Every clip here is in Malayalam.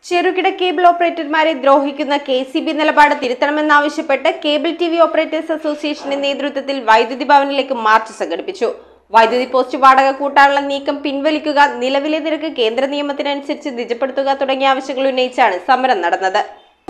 ചെറുകിട കേബിൾ ഓപ്പറേറ്റർമാരെ ദ്രോഹിക്കുന്ന കെ സി ബി നിലപാട് തിരുത്തണമെന്നാവശ്യപ്പെട്ട് കേബിൾ ടി വി ഓപ്പറേറ്റേഴ്സ് അസോസിയേഷന്റെ നേതൃത്വത്തിൽ വൈദ്യുതി ഭവനിലേക്ക് മാർച്ച് സംഘടിപ്പിച്ചു വൈദ്യുതി പോസ്റ്റ് വാടക കൂട്ടാനുള്ള നീക്കം പിൻവലിക്കുക നിലവിലെ നിരക്ക് കേന്ദ്ര നിയമത്തിനനുസരിച്ച് നിജപ്പെടുത്തുക തുടങ്ങിയ ആവശ്യങ്ങൾ ഉന്നയിച്ചാണ് സമരം നടന്നത്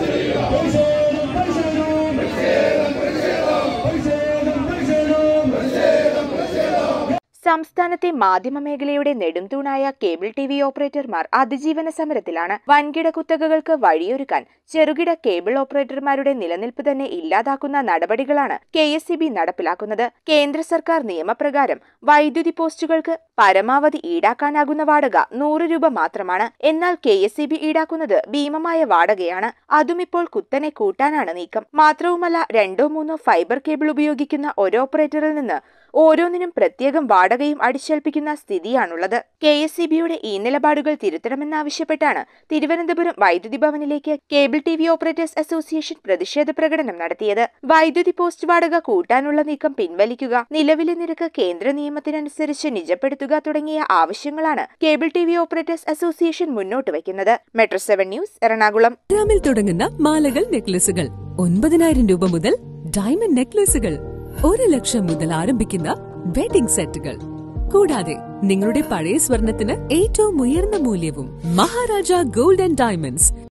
സംസ്ഥാനത്തെ മാധ്യമ മേഖലയുടെ നെടുംതൂണായ കേബിൾ ടി വി ഓപ്പറേറ്റർമാർ അതിജീവന സമരത്തിലാണ് വൻകിട കുത്തകകൾക്ക് വഴിയൊരുക്കാൻ ചെറുകിട കേബിൾ ഓപ്പറേറ്റർമാരുടെ നിലനിൽപ്പ് തന്നെ ഇല്ലാതാക്കുന്ന നടപടികളാണ് കെ എസ് സി ബി നടപ്പിലാക്കുന്നത് കേന്ദ്ര സർക്കാർ നിയമപ്രകാരം വൈദ്യുതി പോസ്റ്റുകൾക്ക് പരമാവധി ഈടാക്കാനാകുന്ന വാടക നൂറ് രൂപ മാത്രമാണ് എന്നാൽ കെ എസ് സി ബി ഈടാക്കുന്നത് ഭീമമായ വാടകയാണ് അതും ഇപ്പോൾ കുത്തനെ കൂട്ടാനാണ് നീക്കം മാത്രവുമല്ല രണ്ടോ മൂന്നോ ഫൈബർ കേബിൾ ഉപയോഗിക്കുന്ന ഒരു ഓപ്പറേറ്ററിൽ നിന്ന് ഓരോന്നിനും പ്രത്യേകം വാടകയും അടിച്ചേൽപ്പിക്കുന്ന സ്ഥിതിയാണുള്ളത് കെ എസ് സി ബിയുടെ ഈ നിലപാടുകൾ തിരുത്തണമെന്നാവശ്യപ്പെട്ടാണ് തിരുവനന്തപുരം വൈദ്യുതി ഭവനിലേക്ക് cable T V operators association പ്രതിഷേധ പ്രകടനം നടത്തിയത് വൈദ്യുതി പോസ്റ്റ് വാടക കൂട്ടാനുള്ള നീക്കം പിൻവലിക്കുക നിലവിലെ നിരക്ക് കേന്ദ്ര നിയമത്തിനനുസരിച്ച് നിജപ്പെടുത്തുക തുടങ്ങിയ ആവശ്യങ്ങളാണ് cable T V operators association മുന്നോട്ട് വയ്ക്കുന്നത് മെട്രോ സെവൻ ന്യൂസ് എറണാകുളം ഗ്രാമിൽ തുടങ്ങുന്ന മാലകൾ നെക്ലസുകൾ ഒൻപതിനായിരം രൂപ മുതൽ ഡയമണ്ട് നെക്ലസുകൾ ഒരു ലക്ഷം മുതൽ ആരംഭിക്കുന്ന വെഡിംഗ് സെറ്റുകൾ കൂടാതെ നിങ്ങളുടെ പഴയ സ്വർണത്തിന് ഏറ്റവും ഉയർന്ന മൂല്യവും മഹാരാജ ഗോൾഡ് ആൻഡ് ഡയമണ്ട്സ്